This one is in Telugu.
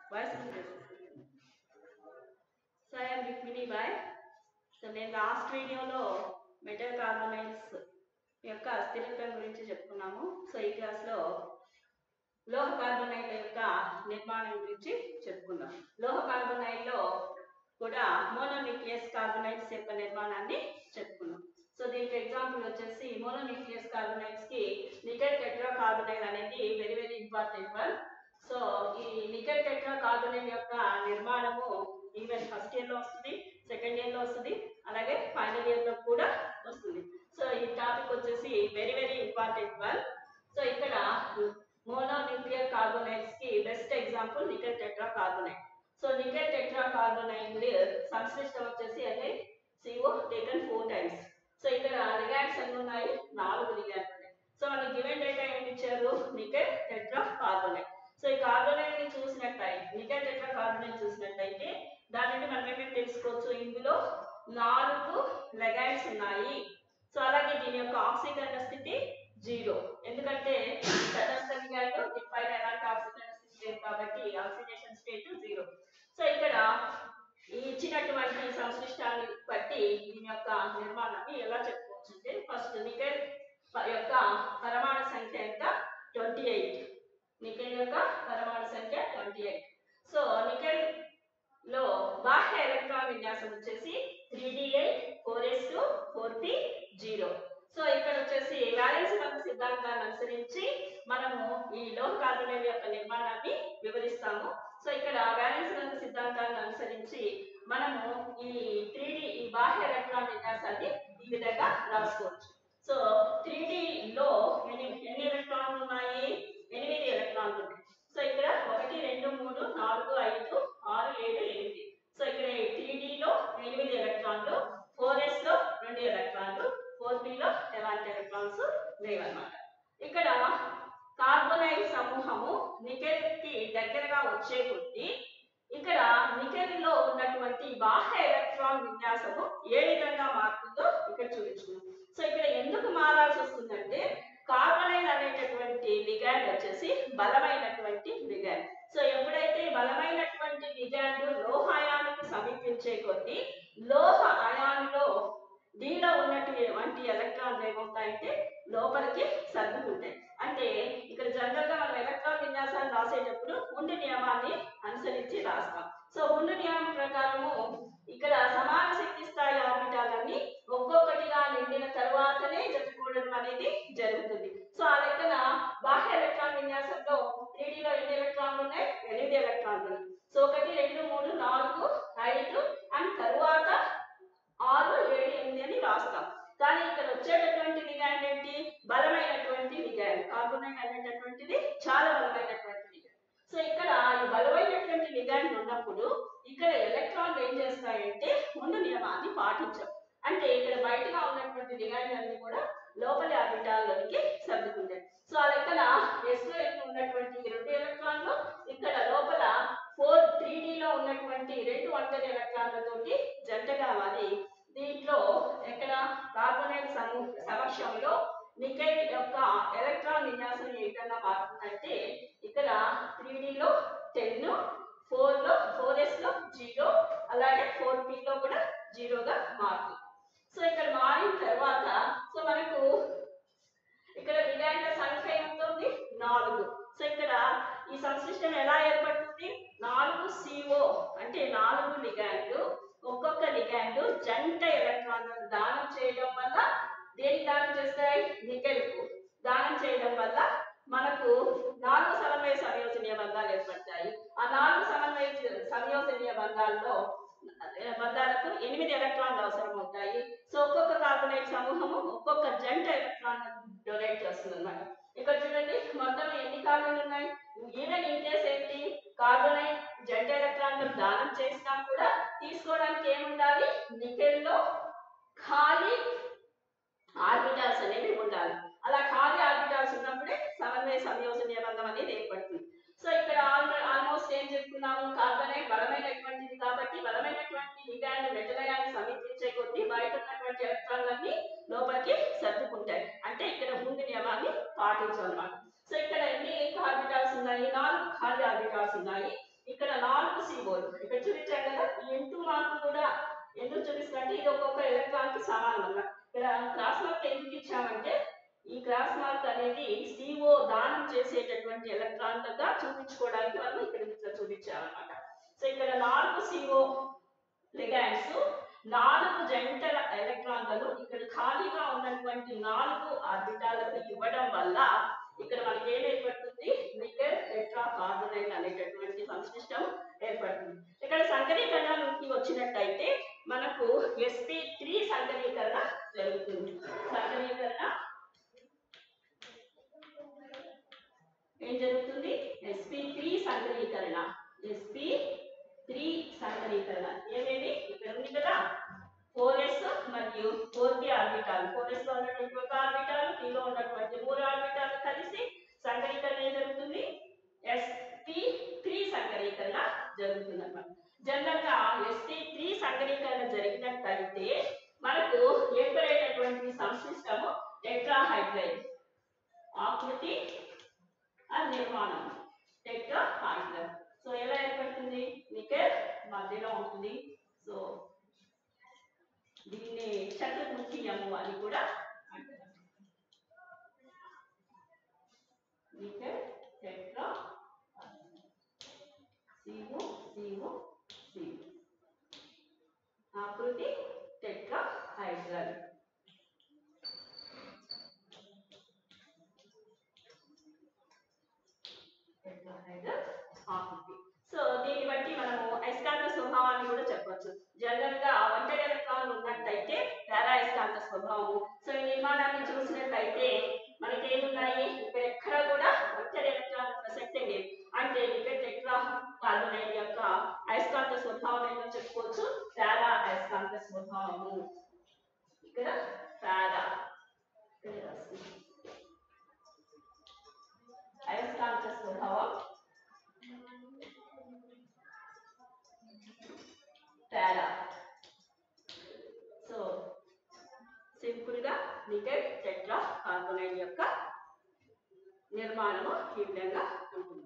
Voice so I'm Rukmini Bai so నేను లాస్ట్ వీడియోలో మెటల్ కార్బనైల్స్ యొక్క స్థిరత్వం గురించి చెప్పుకున్నాము సో ఈ క్లాస్లో లోహ కార్బనైల్ యొక్క నిర్మాణం గురించి చెప్పుకుందాం లోహ కార్బనైల్లో కూడా మోనోన్యూక్లియస్ కార్బనైల్స్ యొక్క నిర్మాణాన్ని చెప్పుకున్నాం సో దీనికి ఎగ్జాంపుల్ వచ్చేసి మోనోన్యూక్లియస్ కార్బనైల్స్ కి నికెల్ టెట్రా కార్బనైల్ అనేది very very important one so ఈ నికెల్ టెట్రా కార్బనైల్ యొక్క నిర్మాణము ఈవెన్ ఫస్ట్ ఇయర్ లో వస్తుంది సెకండ్ ఇయర్ లో వస్తుంది అలాగే ఫైనల్ ఇయర్ లో కూడా వస్తుంది సో ఈ టాపిక్ వచ్చేసి very very important one so ఇక్కడ మోనోన్యూక్లియర్ కార్బోనైల్స్ కి best example nickel tetra carbonyl so nickel tetra carbonyl సంశ్లిష్టం వచ్చేసి అదే CO taken four times so ఇక్కడ లిగాండ్స్ ఎన్ని ఉన్నాయి నాలుగు లిగాండ్స్ ఉన్నాయి సో మనకి గివెన్ డేటా ఏమి ఇచ్చారు నికెల్ టెట్రా కార్బోనైల్ సో ఈ కార్బోనైల్ ని చూసినట్టయితే నికెల్ టెట్రా కార్బోనైల్ చూసినట్టయితే దాని నుండి మనం ఏమేమి తెలుసుకోవచ్చు ఇందులో నాలుగు లెగాండ్స్ ఉన్నాయి సో అలాగే దీని యొక్క ఆక్సీకరణ స్థితి జీరో ఎందుకంటే తటస్థ లిగాండ్ దీనిపైన ఎలాంటి ఆక్సీకరణ స్థితి లేదు కాబట్టి ఆక్సిడేషన్ స్టేట్ జీరో సో ఇక్కడ ఈ ఇచ్చినటువంటి సంశ్లిష్టాన్ని బట్టి దీని యొక్క నిర్మాణాన్ని ఎలా చెప్పుకోవచ్చు అంటే ఫస్ట్ నికెల్ యొక్క పరమాణు సంఖ్య ఎంత ట్వంటీ ఎయిట్ నికెల్ యొక్క పరమాణు సంఖ్య ట్వంటీ ఎయిట్ సో నికెల్ లో బాహ్య ఎలక్ట్రాన్ విన్యాసం వచ్చేసి three D eight four S two four P zero so ఇక్కడ వచ్చేసి వ్యాలెన్స్ బంధ సిద్ధాంతాన్ని అనుసరించి మనము ఈ లోహ కార్బనైల్ యొక్క నిర్మాణాన్ని వివరిస్తాము సో ఇక్కడ వ్యాలెన్స్ బంధ సిద్ధాంతాన్ని అనుసరించి మనము ఈ త్రీ ఈ బాహ్య ఎలక్ట్రాన్ విన్యాసాన్ని ఈ విధంగా రాసుకోవచ్చు సో త్రీ లో ఎన్ని ఎన్ని ఎలక్ట్రాన్లు ఉన్నాయి ఎనిమిది ఎలక్ట్రాన్లు ఉన్నాయి సో ఇక్కడ ఒకటి రెండు మూడు నాలుగు ఐదు ఆరు ఏడు ఎనిమిది సో ఇక్కడ త్రీ లో ఎనిమిది ఎలక్ట్రాన్లు ఫోర్ ఎస్ లో రెండు ఎలక్ట్రాన్లు ఫోర్ బి లో ఎలాంటి ఎలక్ట్రాన్స్ లేవన్నమాట ఇక్కడ కార్బోనైల్ సమూహము నికెల్ కి దగ్గరగా వచ్చే కొద్దీ ఇక్కడ నికెల్ లో ఉన్నటువంటి బాహ్య ఎలక్ట్రాన్ విన్యాసము ఏ విధంగా మారుతుందో ఇక్కడ చూపించుకున్నాం సో ఇక్కడ ఎందుకు మారాల్సి వస్తుందంటే కార్బనైల్ అనేటటువంటి లిగాండ్ వచ్చేసి బలమైనటువంటి లిగాండ్ సో ఎప్పుడైతే బలమైనటువంటి లిగాండ్ లోహాయానికి సమీపించే కొద్దీ లోహ అయాన్లో దీనిలో ఉన్నటువంటి ఎలక్ట్రాన్లు ఏమవుతాయంటే లోపలికి సర్దుకుంటాయి అంటే ఇక్కడ జనరల్ గా మనం ఎలక్ట్రాన్ విన్యాసాన్ని రాసేటప్పుడు ఉండి నియమాన్ని అనుసరించి రాస్తాం సో ఉండి నియమం ప్రకారము ఇక్కడ సమాన శక్తి స్థాయి ఆర్బిటాలన్నీ ఒక్కొక్కటిగా నిండిన తర్వాతనే జరుపుకోవడం అనేది జరుగుతుంది సో ఆ లెక్కన బాహ్య ఎలక్ట్రాన్ విన్యాసంలో త్రీడీలో ఎన్ని ఎలక్ట్రాన్లు ఉన్నాయి ఎనిమిది ఎలక్ట్రాన్లు ఉన్నాయి సో ఒకటి రెండు మూడు నాలుగు ఐదు అండ్ తరువాత ఆరు ఏడు ఎనిమిది అని రాస్తాం కానీ ఇక్కడ వచ్చేటటువంటి లిగాండ్ ఏంటి బలమైనటువంటి లిగాండ్ కార్బోనైల్ అనేటటువంటిది చాలా బలమైనటువంటి లిగాండ్ సో ఇక్కడ ఈ బలమైనటువంటి లిగాండ్ ఉన్నప్పుడు ఇక్కడ ఎలక్ట్రాన్లు ఏం చేస్తాయంటే ముందు నియమాన్ని పాటించవు అంటే ఇక్కడ బయటగా ఉన్నటువంటి లిగాండ్ అన్ని కూడా లోపలి ఆర్బిటాల్లోనికి సర్దుకుంటాయి సో ఆ లెక్కన ఎస్ లో ఉన్నటువంటి ఈ రెండు ఎలక్ట్రాన్లు ఇక్కడ లోపల ఫోర్ త్రీ లో ఉన్నటువంటి రెండు ఒంటరి ఎలక్ట్రాన్లతోటి జంటగా మారి దీంట్లో ఎక్కడ కార్బోనైల్ సమూహ సమక్షంలో నికెల్ యొక్క ఎలక్ట్రాన్ విన్యాసం ఏ విధంగా మారుతుందంటే ఇక్కడ త్రీ లో టెన్ ఫోర్ లో ఫోర్ ఎస్ లో జీరో అలాగే ఫోర్ పి లో కూడా జీరోగా మారుతుంది సో ఇక్కడ మారిన తర్వాత సో మనకు ఇక్కడ లిగాండ్ల సంఖ్య ఎంత ఉంది నాలుగు సో ఇక్కడ ఈ సంశ్లిష్టం ఎలా ఏర్పడుతుంది నాలుగు సిఓ అంటే నాలుగు లిగాండ్లు ఒక్కొక్క లిగాండ్ జంట ఎలక్ట్రాన్లను దానం చేయడం వల్ల దేనికి దానం చేస్తాయి నికెల్ కు దానం చేయడం వల్ల మనకు నాలుగు సమన్వయ సంయోజనీయ బంధాలు ఏర్పడతాయి ఆ నాలుగు సమన్వయ సంయోజనీయ బంధాల్లో బంధాలకు ఎనిమిది ఎలక్ట్రాన్లు అవసరం అవుతాయి సో ఒక్కొక్క కార్బోనైట్ సమూహము ఒక్కొక్క జంట ఎలక్ట్రాన్ డొనేట్ చేస్తుంది అనమాట ఇక్కడ చూడండి మొత్తం ఎన్ని కార్బన్లు ఉన్నాయి ఈవెన్ ఇన్ కేస్ ఏంటి కార్బోనైట్ జంట ఎలక్ట్రాన్లు దానం చేసినా కూడా తీసుకోవడానికి ఏముండాలి నికెల్ లో ఖాళీ ఆర్బిటాల్స్ అనేవి ఉండాలి అలా ఖాళీ ఆర్బిటాల్స్ ఉన్నప్పుడే సమన్వయ సంయోజనీయ బంధం అనేది ఏర్పడుతుంది సో ఇక్కడ ఆల్మోస్ట్ ఏం చెప్పుకున్నాము కార్బనైట్ బలమైనటువంటిది కాబట్టి బలమైనటువంటి లిగాండ్ మెటలయాన్ని సమీపించే కొద్దీ బయట ఉన్నటువంటి ఎలక్ట్రాన్లన్నీ లోపలికి సర్దుకుంటాయి అంటే ఇక్కడ ముందు నియమాన్ని పాటించాలన్నమాట సో ఇక్కడ ఎన్ని ఆర్బిటాల్స్ ఉన్నాయి నాలుగు ఖాళీ ఆర్బిటాల్స్ ఉన్నాయి ఇక్కడ సిఓలు ఇక్కడ చూపించాం కదా ఈ ఇంటూ మార్క్ కూడా ఎందుకు చూపిస్తున్నట్టు ఇది ఒక్కొక్క ఎలక్ట్రాన్ కి సమానం అన్నమాట ఇక్కడ క్రాస్ మార్క్ ఎందుకు ఇచ్చామంటే ఈ క్రాస్ మార్క్ అనేది సిఓ దానం చేసేటటువంటి ఎలక్ట్రాన్లుగా చూపించుకోవడానికి మనం ఇక్కడ ఇట్లా చూపించామన్నమాట సో ఇక్కడ నాలుగు సిఓ లిగాండ్స్ నాలుగు జంటల ఎలక్ట్రాన్లను ఇక్కడ ఖాళీగా ఉన్నటువంటి నాలుగు ఆర్బిటాలకు ఇవ్వడం వల్ల ఇక్కడ మనకి ఏం ఏర్పడుతుంది నికెల్ టెట్రా కార్బోనైల్ అనేటటువంటి సంశ్లిష్టం ఏర్పడుతుంది ఇక్కడ సంకరీకరణకి వచ్చినట్టయితే మనకు ఎస్పీ త్రీ సంకరీకరణ జరుగుతుంది సంకరీకరణ ఏం జరుగుతుంది ఎస్పీ త్రీ సంకరీకరణ ఎస్పీ త్రీ సంకరీకరణ ఏమేమి ఇక్కడ ఉంది కదా ఫోర్ ఎస్ మరియు ఫోర్ కి ఆర్బిటాల్ ఫోర్ ఎస్ లో ఉన్నటువంటి ఒక ఆర్బిటాల్ టీ లో ఉన్నటువంటి మూడు ఆర్బిటాల్ కలిసి సంకరీకరణ ఏం జరుగుతుంది ఎస్పీ త్రీ సంకరీకరణ జరుగుతుంది అన్నమాట జనరల్ గా ఎస్పీ త్రీ సంకరీకరణ జరిగినట్టయితే మనకు ఏర్పడేటటువంటి సంశ్లిష్టము టెట్రాహైడ్రైడ్ ఆకృతి ఆ నిర్మాణం టెట్రాహైడ్రైడ్ సో ఎలా ఏర్పడుతుంది నికెల్ మధ్యలో ఉంటుంది సో దీన్ని చతుర్ముఖియము అని కూడా అంటారు nickel tetra CO CO CO ఆకృతి టెట్రా హైడ్రల్ టెట్రాహైడ్రల్ ఆకృతి సో దీన్ని బట్టి మనము అయస్కాంత స్వభావాన్ని కూడా చెప్పొచ్చు జనరల్ గా ఒంటరి ఎలక్ట్రాన్లు ఉన్నట్టయితే పారా అయస్కాంత స్వభావము సో ఈ నిర్మాణాన్ని చూసినట్టయితే మనకి ఏమున్నాయి ఇక్కడ ఎక్కడ కూడా ఒంటరి ఎలక్ట్రాన్ ప్రసక్తే లేదు అంటే ఇక్కడ టెట్రా కార్బోనైడ్ యొక్క అయస్కాంత స్వభావం ఏంటో చెప్పుకోవచ్చు పారా అయస్కాంత స్వభావము ఇక్కడ పారా ఇక్కడ రాస్తుంది. అయస్కాంత స్వభావం తేడా సో సింపుల్ గా నికెల్ టెట్రా కార్బోనైడ్ యొక్క నిర్మాణము ఈ విధంగా ఉంటుంది